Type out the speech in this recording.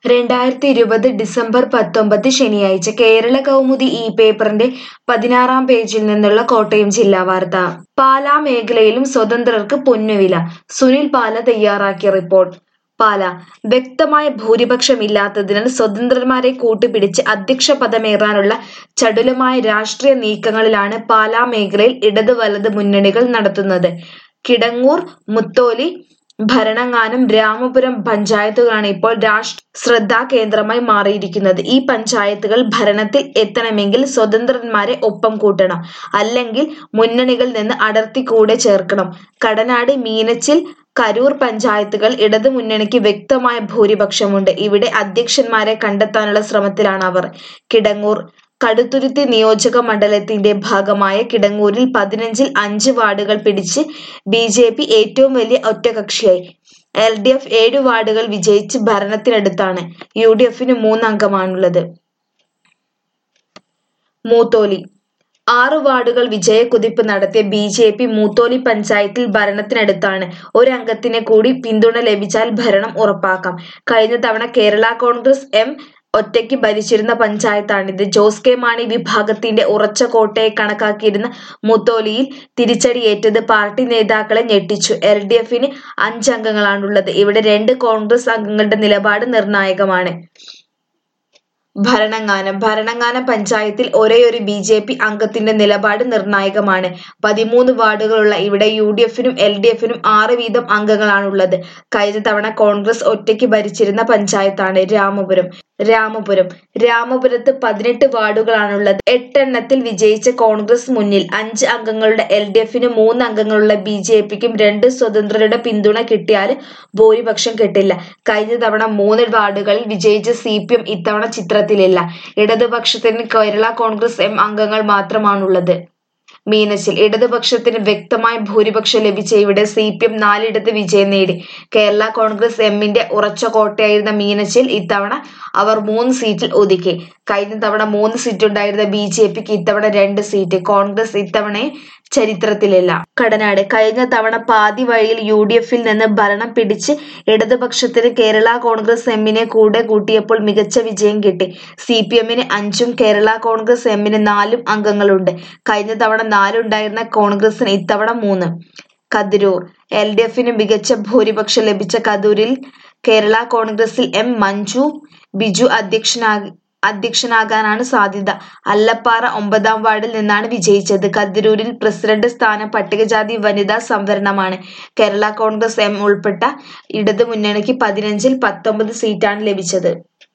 രണ്ടായിരത്തി ഇരുപത് ഡിസംബർ പത്തൊമ്പത് ശനിയാഴ്ച കേരള കൗമുദി ഈ പേപ്പറിന്റെ പതിനാറാം പേജിൽ നിന്നുള്ള കോട്ടയം ജില്ലാ വാർത്ത പാലാ മേഖലയിലും സ്വതന്ത്രർക്ക് പൊന്നുവില സുനിൽ പാല തയ്യാറാക്കിയ റിപ്പോർട്ട് പാല വ്യക്തമായ ഭൂരിപക്ഷമില്ലാത്തതിനാൽ സ്വതന്ത്രന്മാരെ കൂട്ടുപിടിച്ച് അധ്യക്ഷ പദമേറാനുള്ള ചടുലമായ രാഷ്ട്രീയ നീക്കങ്ങളിലാണ് പാലാ മേഖലയിൽ ഇടത് വലത് മുന്നണികൾ നടത്തുന്നത് കിടങ്ങൂർ മുത്തോലി ഭരണങ്ങാനം രാമപുരം പഞ്ചായത്തുകളാണ് ഇപ്പോൾ രാഷ്ട്ര ശ്രദ്ധാകേന്ദ്രമായി മാറിയിരിക്കുന്നത് ഈ പഞ്ചായത്തുകൾ ഭരണത്തിൽ എത്തണമെങ്കിൽ സ്വതന്ത്രന്മാരെ ഒപ്പം കൂട്ടണം അല്ലെങ്കിൽ മുന്നണികളിൽ നിന്ന് അടർത്തി കൂടെ ചേർക്കണം കടനാട് മീനച്ചിൽ കരൂർ പഞ്ചായത്തുകൾ ഇടതു മുന്നണിക്ക് വ്യക്തമായ ഭൂരിപക്ഷമുണ്ട് ഇവിടെ അധ്യക്ഷന്മാരെ കണ്ടെത്താനുള്ള ശ്രമത്തിലാണ് അവർ കിടങ്ങൂർ കടുത്തുരുത്തി നിയോജക മണ്ഡലത്തിന്റെ ഭാഗമായ കിടങ്ങൂരിൽ പതിനഞ്ചിൽ അഞ്ച് വാർഡുകൾ പിടിച്ച് ബി ജെ പി ഏറ്റവും വലിയ ഒറ്റകക്ഷിയായി എൽ ഡി എഫ് ഏഴ് വാർഡുകൾ വിജയിച്ച് ഭരണത്തിനടുത്താണ് യു ഡി എഫിന് മൂന്നംഗമാണുള്ളത് മൂത്തോലി ആറ് വാർഡുകൾ വിജയക്കുതിപ്പ് നടത്തിയ ബി ജെ പി മൂത്തോലി പഞ്ചായത്തിൽ ഭരണത്തിനടുത്താണ് ഒരംഗത്തിന് കൂടി പിന്തുണ ലഭിച്ചാൽ ഭരണം ഉറപ്പാക്കാം കഴിഞ്ഞ തവണ കേരള കോൺഗ്രസ് എം ഒറ്റയ്ക്ക് ഭരിച്ചിരുന്ന പഞ്ചായത്താണിത് ജോസ് കെ മാണി വിഭാഗത്തിന്റെ ഉറച്ച കോട്ടയെ കണക്കാക്കിയിരുന്ന മുത്തോലിയിൽ തിരിച്ചടിയേറ്റത് പാർട്ടി നേതാക്കളെ ഞെട്ടിച്ചു എൽ ഡി എഫിന് അഞ്ചംഗങ്ങളാണുള്ളത് ഇവിടെ രണ്ട് കോൺഗ്രസ് അംഗങ്ങളുടെ നിലപാട് നിർണായകമാണ് ഭരണങ്ങാനം ഭരണങ്ങാനം പഞ്ചായത്തിൽ ഒരേയൊരു ബി ജെ പി അംഗത്തിന്റെ നിലപാട് നിർണായകമാണ് പതിമൂന്ന് വാർഡുകളുള്ള ഇവിടെ യു ഡി എഫിനും എൽ ഡി എഫിനും ആറ് വീതം അംഗങ്ങളാണുള്ളത് കഴിഞ്ഞ തവണ കോൺഗ്രസ് ഒറ്റയ്ക്ക് ഭരിച്ചിരുന്ന പഞ്ചായത്താണ് രാമപുരം രാമപുരം രാമപുരത്ത് പതിനെട്ട് വാർഡുകളാണുള്ളത് എട്ടെണ്ണത്തിൽ വിജയിച്ച കോൺഗ്രസ് മുന്നിൽ അഞ്ച് അംഗങ്ങളുടെ എൽ ഡി എഫിന് മൂന്ന് അംഗങ്ങളുള്ള ബി ജെ പിക്കും രണ്ട് സ്വതന്ത്രരുടെ പിന്തുണ കിട്ടിയാൽ ഭൂരിപക്ഷം കിട്ടില്ല കഴിഞ്ഞ തവണ മൂന്ന് വാർഡുകളിൽ വിജയിച്ച സി പി എം ഇത്തവണ ചിത്രത്തിലില്ല ഇടതുപക്ഷത്തിന് കേരള കോൺഗ്രസ് എം അംഗങ്ങൾ മാത്രമാണുള്ളത് മീനച്ചിൽ ഇടതുപക്ഷത്തിന് വ്യക്തമായ ഭൂരിപക്ഷം ലഭിച്ച ഇവിടെ സി പി എം നാലിടത്ത് വിജയം നേടി കേരള കോൺഗ്രസ് എമ്മിന്റെ ഉറച്ച കോട്ടയായിരുന്ന മീനച്ചിൽ ഇത്തവണ അവർ മൂന്ന് സീറ്റിൽ ഒതുക്കി കഴിഞ്ഞ തവണ മൂന്ന് സീറ്റ് ഉണ്ടായിരുന്ന ബി ജെ പിക്ക് ഇത്തവണ രണ്ട് സീറ്റ് കോൺഗ്രസ് ഇത്തവണയും ചരിത്രത്തിലില്ല കടനാട് കഴിഞ്ഞ തവണ പാതി വഴിയിൽ യു ഡി എഫിൽ നിന്ന് ഭരണം പിടിച്ച് ഇടതുപക്ഷത്തിന് കേരള കോൺഗ്രസ് എമ്മിനെ കൂടെ കൂട്ടിയപ്പോൾ മികച്ച വിജയം കിട്ടി സി പി എമ്മിന് അഞ്ചും കേരള കോൺഗ്രസ് എമ്മിന് നാലും അംഗങ്ങളുണ്ട് കഴിഞ്ഞ തവണ നാലുണ്ടായിരുന്ന കോൺഗ്രസിന് ഇത്തവണ മൂന്ന് കതിരൂർ എൽ ഡി എഫിന് മികച്ച ഭൂരിപക്ഷം ലഭിച്ച കതിരൂരിൽ കേരള കോൺഗ്രസിൽ എം മഞ്ജു ബിജു അധ്യക്ഷനാകി അധ്യക്ഷനാകാനാണ് സാധ്യത അല്ലപ്പാറ ഒമ്പതാം വാർഡിൽ നിന്നാണ് വിജയിച്ചത് കതിരൂരിൽ പ്രസിഡന്റ് സ്ഥാനം പട്ടികജാതി വനിതാ സംവരണമാണ് കേരള കോൺഗ്രസ് എം ഉൾപ്പെട്ട ഇടതു മുന്നണിക്ക് പതിനഞ്ചിൽ പത്തൊമ്പത് സീറ്റാണ് ലഭിച്ചത്